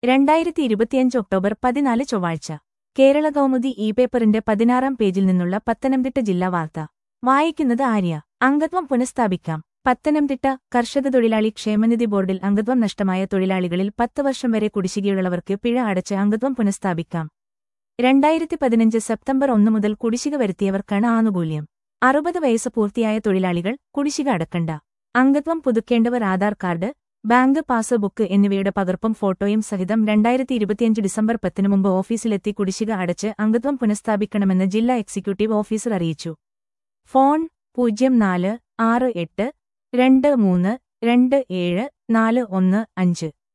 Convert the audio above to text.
രണ്ടായിരത്തി ഇരുപത്തിയഞ്ച് ഒക്ടോബർ പതിനാല് ചൊവ്വാഴ്ച കേരള കൗമുദി ഇ പേപ്പറിന്റെ പതിനാറാം പേജിൽ നിന്നുള്ള പത്തനംതിട്ട ജില്ലാ വാർത്ത വായിക്കുന്നത് ആര്യ അംഗത്വം പുനഃസ്ഥാപിക്കാം പത്തനംതിട്ട കർഷക തൊഴിലാളി ക്ഷേമനിധി ബോർഡിൽ അംഗത്വം നഷ്ടമായ തൊഴിലാളികളിൽ പത്ത് വർഷം വരെ കുടിശ്ശികയുള്ളവർക്ക് പിഴ അടച്ച് അംഗത്വം പുനഃസ്ഥാപിക്കാം രണ്ടായിരത്തി പതിനഞ്ച് സെപ്റ്റംബർ ഒന്ന് മുതൽ കുടിശ്ശിക വരുത്തിയവർക്കാണ് ആനുകൂല്യം അറുപത് വയസ്സ് പൂർത്തിയായ തൊഴിലാളികൾ കുടിശ്ശിക അടക്കണ്ട അംഗത്വം പുതുക്കേണ്ടവർ ആധാർ കാർഡ് ബാങ്ക് പാസ്ബുക്ക് എന്നിവയുടെ പകർപ്പും ഫോട്ടോയും സഹിതം രണ്ടായിരത്തി ഇരുപത്തിയഞ്ച് ഡിസംബർ പത്തിനു മുമ്പ് ഓഫീസിലെത്തി കുടിശ്ശിക അടച്ച് അംഗത്വം പുനഃസ്ഥാപിക്കണമെന്ന് ജില്ലാ എക്സിക്യൂട്ടീവ് ഓഫീസർ അറിയിച്ചു ഫോൺ പൂജ്യം നാല് ആറ് എട്ട് രണ്ട് മൂന്ന് രണ്ട് ഏഴ് നാല് ഒന്ന് അഞ്ച്